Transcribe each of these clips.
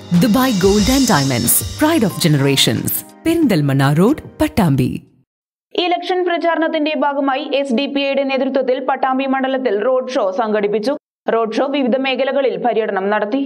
Dubai gold and diamonds pride of generations Perinthalmanna road Pattambi election പ്രചാരണത്തിന്റെ ഭാഗമായി S D P ഐയുടെ നേതൃത്വത്തിൽ പട്ടാമ്പി മണ്ഡലത്തിൽ റോഡ് ഷോ സംഘടിപ്പിച്ചു റോഡ് ഷോ വിവിധ മേഖലകളിൽ പര്യടനം നടത്തി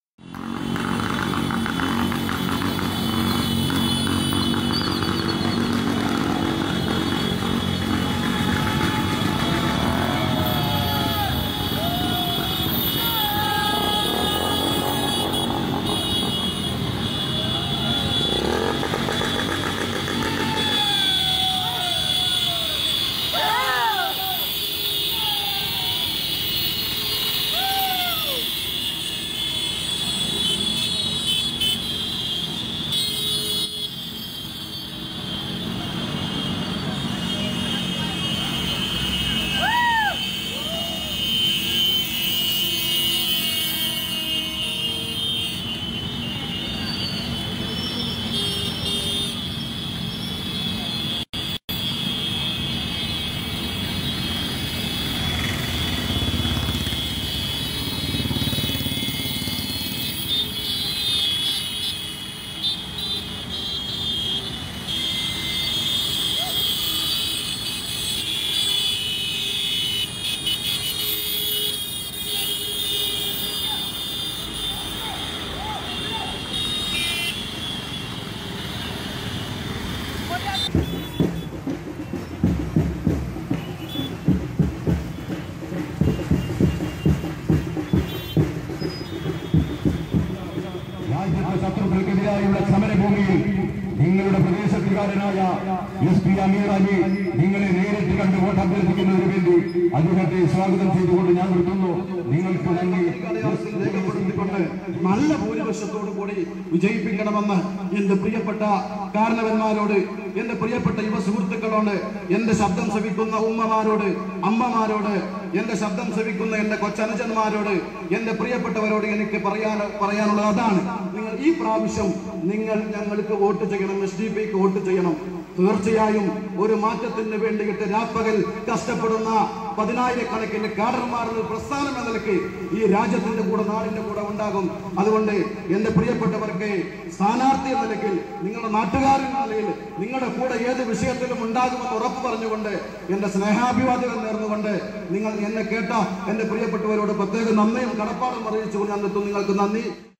രാജ്യത്തെ ശത്രുക്കൾക്കെതിരായുള്ള സമരഭൂമിയിൽ നിങ്ങളുടെ പ്രദേശത്തുകാരനായ എസ് പി അമീർ അലി നിങ്ങളെ നേരിട്ട് കണ്ട് വോട്ട് അഭ്യർത്ഥിക്കുന്നതിന് വേണ്ടി അദ്ദേഹത്തെ സ്വാഗതം ചെയ്തുകൊണ്ട് ഞാൻ നിർത്തുന്നു നിങ്ങൾക്ക് നന്ദി രേഖപ്പെടുത്തിക്കൊണ്ട് നല്ല ഭൂരിപക്ഷത്തോടു കൂടി വിജയിപ്പിക്കണമെന്ന് എന്റെ പ്രിയപ്പെട്ട കാരണവന്മാരോട് എന്റെ പ്രിയപ്പെട്ട യുവ സുഹൃത്തുക്കളോട് എന്റെ ശബ്ദം ശ്രവിക്കുന്ന ഉമ്മമാരോട് അമ്മമാരോട് എന്റെ ശബ്ദം ശ്രവിക്കുന്ന എന്റെ കൊച്ചനുജന്മാരോട് എന്റെ പ്രിയപ്പെട്ടവരോട് എനിക്ക് പറയാൻ പറയാനുള്ളത് അതാണ് നിങ്ങൾ ഈ പ്രാവശ്യം നിങ്ങൾ ഞങ്ങൾക്ക് വോട്ട് ചെയ്യണം എസ് ഡി പിക്ക് വോട്ട് ചെയ്യണം തീർച്ചയായും ഒരു മാറ്റത്തിന് വേണ്ടിയിട്ട് രാപ്പകൽ കഷ്ടപ്പെടുന്ന പതിനായിരക്കണക്കിന് കാഡർമാരുടെ ഒരു പ്രസ്ഥാനം എന്ന നിലയ്ക്ക് ഈ രാജ്യത്തിന്റെ കൂടെ നാടിന്റെ കൂടെ ഉണ്ടാകും അതുകൊണ്ട് എന്റെ പ്രിയപ്പെട്ടവർക്ക് സ്ഥാനാർത്ഥി എന്ന നിലയ്ക്ക് നിങ്ങളുടെ നാട്ടുകാരൻ എന്ന നിലയിൽ നിങ്ങളുടെ കൂടെ ഏത് വിഷയത്തിലും ഉണ്ടാകുമെന്ന് ഉറപ്പ് പറഞ്ഞുകൊണ്ട് എന്റെ സ്നേഹാഭിവാദ്യം നേർന്നുകൊണ്ട് നിങ്ങൾ എന്നെ കേട്ട എന്റെ പ്രിയപ്പെട്ടവരോട് പ്രത്യേക നന്ദിയും കടപ്പാടും അറിയിച്ചുകൊണ്ട് ഞാൻ നിർത്തുന്നു നിങ്ങൾക്ക് നന്ദി